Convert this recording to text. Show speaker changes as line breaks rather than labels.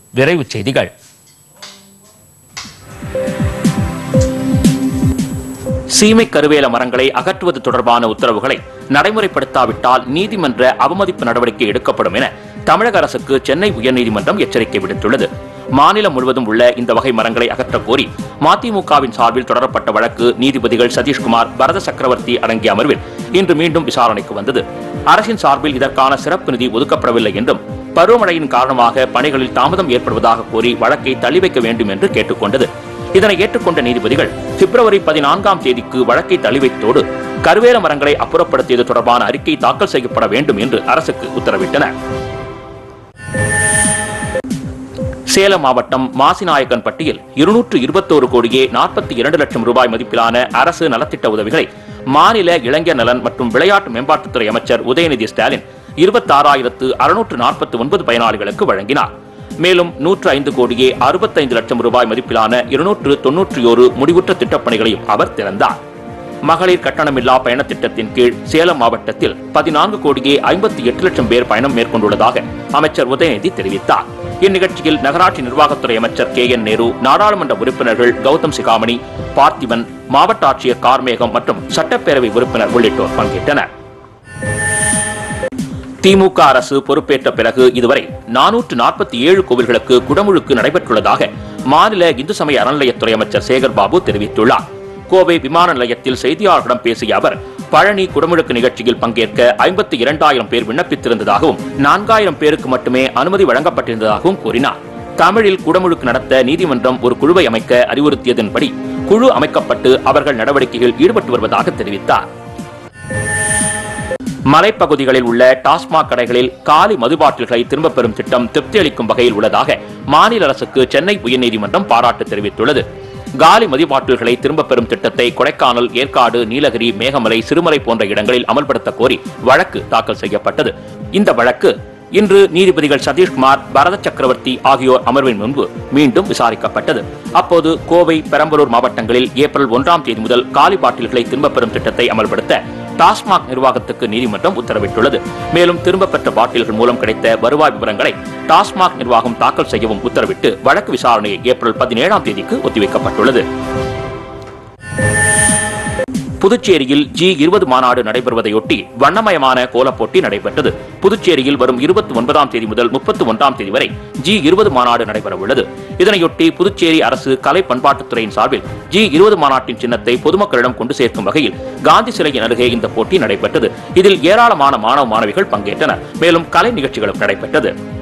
விரைவுச் செய்திகள் சீமை கருவேல மரங்களை அகற்றுவது தொடர்பான உத்தரவுகளை நடைமுறைப்படுத்தாவிட்டால் நீதிமன்ற அவமதிப்பு நடவடிக்கை எடுக்கப்படும் என தமிழக அரசுக்கு சென்னை உயர்நீதிமன்றம் எச்சரிக்கை விடுத்துள்ளது மாநிலம் முழுவதும் உள்ள இந்த வகை மரங்களை அகற்றக் கோரி மதிமுகவின் சார்பில் தொடரப்பட்ட வழக்கு நீதிபதிகள் சதீஷ்குமார் பரத சக்கரவர்த்தி அடங்கிய அமர்வில் இன்று மீண்டும் விசாரணைக்கு வந்தது அரசின் சார்பில் இதற்கான சிறப்பு நிதி ஒதுக்கப்படவில்லை என்றும் பருவமழையின் காரணமாக பணிகளில் தாமதம் ஏற்படுவதாக கூறி வழக்கை தள்ளி வைக்க வேண்டும் என்று கேட்டுக்கொண்டது இதனை ஏற்றுக்கொண்ட நீதிபதிகள் பிப்ரவரி பதினான்காம் தேதிக்கு வழக்கை தள்ளி வைத்ததோடு கருவேல மரங்களை அப்புறப்படுத்தியது தொடர்பான அறிக்கை தாக்கல் செய்யப்பட வேண்டும் என்று அரசுக்கு உத்தரவிட்டனர் சேலம் மாவட்டம் மாசிநாயக்கன்பட்டியில் இருநூற்று இருபத்தோரு கோடியே நாற்பத்தி இரண்டு லட்சம் ரூபாய் மதிப்பிலான அரசு நலத்திட்ட உதவிகளை மாநில இளைஞர் நலன் மற்றும் விளையாட்டு மேம்பாட்டுத்துறை அமைச்சர் உதயநிதி ஸ்டாலின் இருபத்தாறாயிரத்து அறுநூற்று நாற்பத்தி ஒன்பது பயனாளிகளுக்கு வழங்கினார் மேலும் நூற்று ஐந்து கோடியே அறுபத்தைந்து லட்சம் ரூபாய் மதிப்பிலான இருநூற்று தொன்னூற்றி ஒரு முடிவுற்ற திட்டப்பணிகளையும் அவர் திறந்தார் மகளிர் கட்டணமில்லா பயண திட்டத்தின் கீழ் சேலம் மாவட்டத்தில் பதினான்கு கோடியே ஐம்பத்தி எட்டு லட்சம் பேர் பயணம் மேற்கொண்டுள்ளதாக அமைச்சர் உதயநிதி தெரிவித்தார் இந்நிகழ்ச்சியில் நகராட்சி நிர்வாகத்துறை அமைச்சர் கே என் நேரு நாடாளுமன்ற உறுப்பினர்கள் கௌதம் சிகாமணி பார்த்திபன் மாவட்ட ஆட்சியர் கார்மேகம் மற்றும் சட்டப்பேரவை உறுப்பினர் உள்ளிட்டோர் பங்கேற்றனர் திமுக அரசு பொறுப்பேற்ற பிறகு இதுவரை நானூற்று நாற்பத்தி ஏழு கோவில்களுக்கு குடமுழுக்கு நடைபெற்றுள்ளதாக மாநில இந்து சமய அறநிலையத்துறை அமைச்சர் சேகர் பாபு தெரிவித்துள்ளார் கோவை விமான நிலையத்தில் செய்தியாளர்களிடம் பேசிய அவர் பழனி குடமுழுக்கு நிகழ்ச்சியில் பங்கேற்க ஐம்பத்தி இரண்டாயிரம் பேர் விண்ணப்பித்திருந்ததாகவும் நான்காயிரம் பேருக்கு மட்டுமே அனுமதி வழங்கப்பட்டிருந்ததாகவும் கூறினார் தமிழில் குடமுழுக்கு நடத்த நீதிமன்றம் ஒரு குழுவை அமைக்க அறிவுறுத்தியதன்படி குழு அமைக்கப்பட்டு அவர்கள் நடவடிக்கையில் ஈடுபட்டு வருவதாக தெரிவித்தார் மலைப்பகுதிகளில் உள்ள டாஸ்மாக் கடைகளில் காலி மதுபாட்டில்களை திரும்பப் பெறும் திட்டம் திருப்தி அளிக்கும் வகையில் உள்ளதாக மாநில அரசுக்கு சென்னை உயர்நீதிமன்றம் பாராட்டு தெரிவித்துள்ளது காலி மதுபாட்டில்களை திரும்பப் பெறும் திட்டத்தை கொடைக்கானல் ஏற்காடு நீலகிரி மேகமலை சிறுமலை போன்ற இடங்களில் அமல்படுத்த கோரி வழக்கு தாக்கல் செய்யப்பட்டது இந்த வழக்கு இன்று நீதிபதிகள் சதீஷ்குமார் பரத சக்கரவர்த்தி ஆகியோர் அமர்வின் முன்பு மீண்டும் விசாரிக்கப்பட்டது அப்போது கோவை பெரம்பலூர் மாவட்டங்களில் ஏப்ரல் ஒன்றாம் தேதி முதல் காலி பாட்டில்களை திரும்பப் பெறும் திட்டத்தை அமல்படுத்த டாஸ்மாக் நிர்வாகத்துக்கு நீதிமன்றம் உத்தரவிட்டுள்ளது மேலும் திரும்பப் பெற்ற பாட்டில்கள் மூலம் கிடைத்த வருவாய் விவரங்களை டாஸ்மாக் நிர்வாகம் தாக்கல் செய்யவும் உத்தரவிட்டு வழக்கு விசாரணையை ஏப்ரல் பதினேழாம் தேதிக்கு ஒத்திவைக்கப்பட்டுள்ளது புதுச்சேரியில் ஜி இருபது மாநாடு நடைபெறுவதையொட்டி வண்ணமயமான கோலப் போட்டி நடைபெற்றது புதுச்சேரியில் வரும் இருபத்தி ஒன்பதாம் தேதி முதல் முப்பத்தி ஒன்றாம் தேதி வரை ஜி இருபது மாநாடு நடைபெற உள்ளது இதனையொட்டி புதுச்சேரி அரசு கலை பண்பாட்டுத்துறையின் சார்பில் ஜி இருபது மாநாட்டின் சின்னத்தை பொதுமக்களிடம் கொண்டு சேர்க்கும் வகையில் காந்தி சிலையின் அருகே இந்த போட்டி நடைபெற்றது இதில் ஏராளமான மாணவ மாணவிகள் பங்கேற்றனர் மேலும் கலை நிகழ்ச்சிகளும் நடைபெற்றது